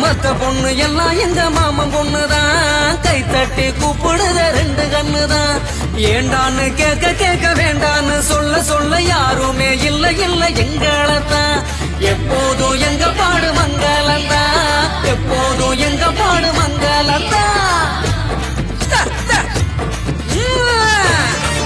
மத்த பொண்ணு எல்லாம் எங்க மாமன் பொண்ணுதான் கை தட்டி கூப்பிடுற ரெண்டு கண்ணுதான் ஏண்டான்னு கேட்க கேட்க வேண்டான்னு சொல்ல சொல்ல யாருமே இல்ல இல்ல எங்களத்தான் எப்போதும் எங்க பாடு மங்களந்தான் எப்போதும் எங்க பாடு மங்களந்தான் த, த. உம்.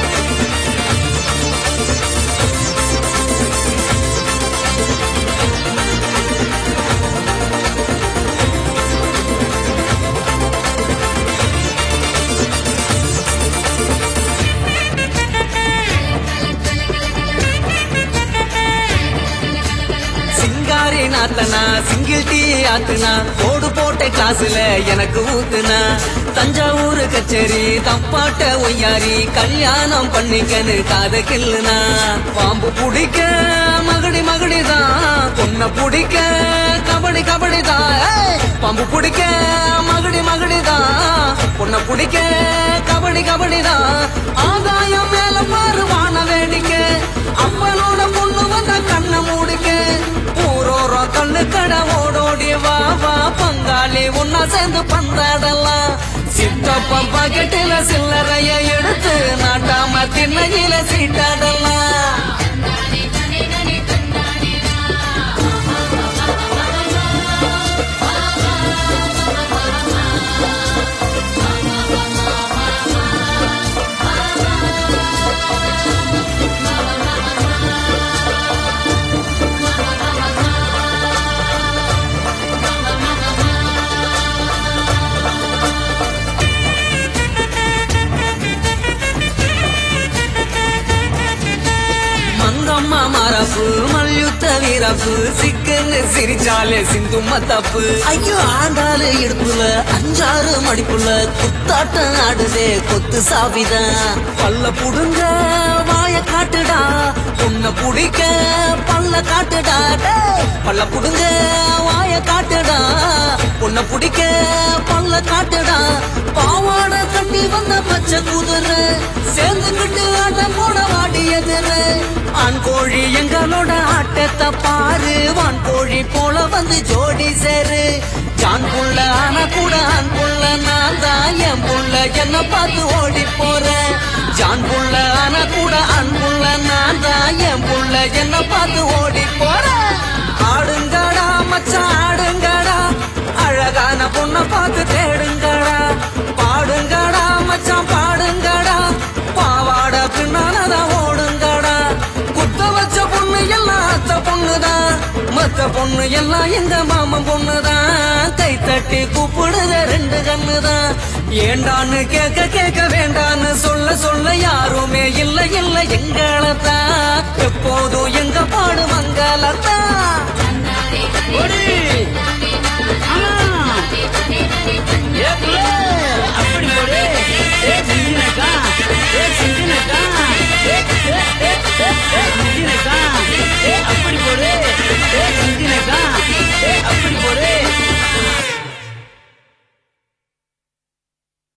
சிங்காரி நாத்தனா சிங்கிள் டீ ஆத்துனா கோடு போட்ட கிளாஸ்ல எனக்கு ஊத்துனா தஞ்சாவூர் கச்சேரி தப்பாட்ட ஒய்யாரி கல்யாணம் பண்ணிக்கன்னு காத கில்லுனா பாம்பு பிடிக்க மகடி மகடிதான் பொண்ண பிடிக்க கபடி கபடிதான் ஏய்! பாம்பு பிடிக்க மகடி மகடிதான் பொண்ண பிடிக்க கபடி கபடிதான் ஆகாயம் மேல பாரு வான வேடிக்கை அப்பனோட பொண்ணு வந்த கண்ணை மூடிக்க ஊரோரம் கண்ணு கடை ஓடோடி வா வா பங்காளி ஒன்னா சேர்ந்து பந்தாடலாம் சித்தப்பன் பாக்கெட்டில சில்லறைய எடுத்து நாட்டாம திண்ணையில சீட்டாடலாம் மங்கம்மா மரப்பு மல்யுத்த வீரப்பு சிக்கன்னு சிரிச்சாலே சிந்து தப்பு ஐயோ ஆண்டாளு இடுப்புல அஞ்சாறு மடிப்புல குத்தாட்டம் ஆடுதே கொத்து சாவிதான் பல்ல புடுங்க வாய காட்டுடா உன்னை புடிக்க பல்ல காட்டுடா டேய். பல்ல புடுங்க வாய காட்டுடா உன்னை புடிக்க பல்ல காட்டுடா பாவாட கட்டி வந்த பச்சை குதிரை சேர்ந்துக்கிட்டு ஆட்டம் போட வாடியதுன்னு ஆண் கோழி எங்களோட ஆட்டத்தை பாரு வான் கோழி போல வந்து ஜோடி சேரு ஜான் புள்ள ஆனா கூட ஆண் புள்ள நான் தான் என் புள்ள என்ன பார்த்து ஓடி போறேன் ஜான் புள்ள ஆனா கூட ஆண் புள்ள நான் தான் என் புள்ள என்ன பார்த்து ஓடி போறேன் ஆடுங்கடா மச்சான் ஆடுங்கடா அழகான பொண்ணை பார்த்து தேடுங்கடா பாடுங்கடா மச்சான் பாடுங்கடா பாவாட பின்னாலதான் ஓடுங்கடா குத்த வச்ச பொண்ணு எல்லாம் அத்த பொண்ணுதான் மத்த பொண்ணு எல்லாம் எங்க மாமன் பொண்ணுதான் கை தட்டி கூப்பிடுற ரெண்டு கண்ணுதான் ஏண்டான்னு கேட்க கேட்க வேண்டான்னு சொல்ல சொல்ல யாருமே இல்ல இல்ல எங்களத்தான் எப்போதும் எங்க பாடு மங்களத்தான்